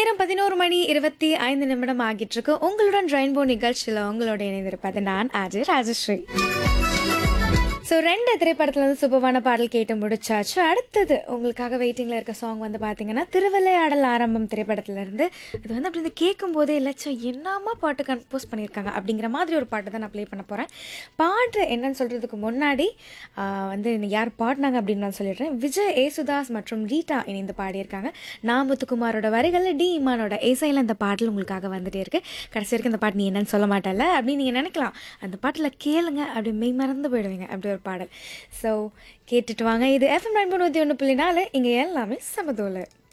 நேரம் பதினோரு மணி இருபத்தி ஐந்து நிமிடம் ஆகிட்டு இருக்கு உங்களுடன் ரெயின்போ நிகழ்ச்சியில் உங்களோட இணைந்திருப்பது நான் அஜய் ராஜஸ்ரீ ஸோ ரெண்டு திரைப்படத்துல இருந்து சூப்பரான பாடல் கேட்டு முடிச்சாச்சு அடுத்தது உங்களுக்காக வெயிட்டிங்கில் இருக்க சாங் வந்து பார்த்தீங்கன்னா திருவிளையாடல் ஆரம்பம் திரைப்படத்துல இருந்து இது வந்து அப்படி இந்த கேட்கும் போதே இல்லச்சம் என்னமா பாட்டு கம்போஸ் பண்ணியிருக்காங்க அப்படிங்கிற மாதிரி ஒரு பாட்டு தான் நான் ப்ளே பண்ண போகிறேன் பாட்டு என்னன்னு சொல்கிறதுக்கு முன்னாடி ஆஹ், வந்து யார் பாடினாங்க அப்படின்னு நான் சொல்லிடுறேன் விஜய் ஏசுதாஸ் மற்றும் ரீட்டா இணைந்து பாடியிருக்காங்க நான் முத்துக்குமாரோட வரிகளில் டி இமானோட இசையில் இந்த பாடல் உங்களுக்காக வந்துட்டே இருக்கு கடைசி வரைக்கும் இந்த பாட்டு நீ என்னன்னு சொல்ல மாட்டல அப்படின்னு நீங்கள் நினைக்கலாம் அந்த பாட்டில் கேளுங்க அப்படி மெய் மறந்து போயிடுவீங்க அப்படி ஒரு பாடல் ஸோ கேட்டுட்டு வாங்க இது எஃப்எம் நைன் நூற்றி ஒன்று புள்ளி நாலு இங்கே எல்லாமே சமதோலை